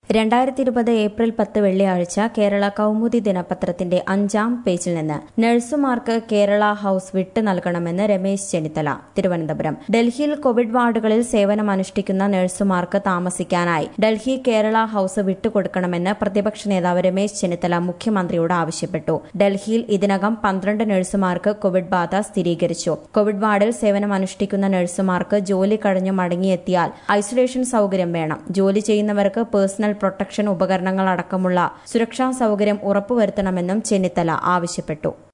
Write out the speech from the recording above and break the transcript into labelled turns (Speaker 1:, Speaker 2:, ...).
Speaker 1: രണ്ടായിരത്തി ഇരുപത് ഏപ്രിൽ പത്ത് വെള്ളിയാഴ്ച കേരള കൗമുദി ദിനപത്രത്തിന്റെ അഞ്ചാം പേജിൽ നിന്ന് നഴ്സുമാർക്ക് കേരള ഹൌസ് വിട്ടു നൽകണമെന്ന് രമേശ് ചെന്നിത്തല തിരുവനന്തപുരം ഡൽഹിയിൽ കോവിഡ് വാർഡുകളിൽ സേവനമനുഷ്ഠിക്കുന്ന നഴ്സുമാർക്ക് താമസിക്കാനായി ഡൽഹി കേരള ഹൌസ് വിട്ടുകൊടുക്കണമെന്ന് പ്രതിപക്ഷ നേതാവ് രമേശ് ചെന്നിത്തല മുഖ്യമന്ത്രിയോട് ആവശ്യപ്പെട്ടു ഡൽഹിയിൽ ഇതിനകം പന്ത്രണ്ട് നഴ്സുമാർക്ക് കോവിഡ് ബാധ സ്ഥിരീകരിച്ചു കോവിഡ് വാർഡിൽ സേവനമനുഷ്ഠിക്കുന്ന നഴ്സുമാർക്ക് ജോലി കഴിഞ്ഞു മടങ്ങിയെത്തിയാൽ ഐസൊലേഷൻ സൌകര്യം വേണം ജോലി ചെയ്യുന്നവർക്ക് പേഴ്സണൽ പ്രൊട്ടക്ഷൻ ഉപകരണങ്ങൾ അടക്കമുള്ള സുരക്ഷാ സൌകര്യം ഉറപ്പുവരുത്തണമെന്നും ചെന്നിത്തല ആവശ്യപ്പെട്ടു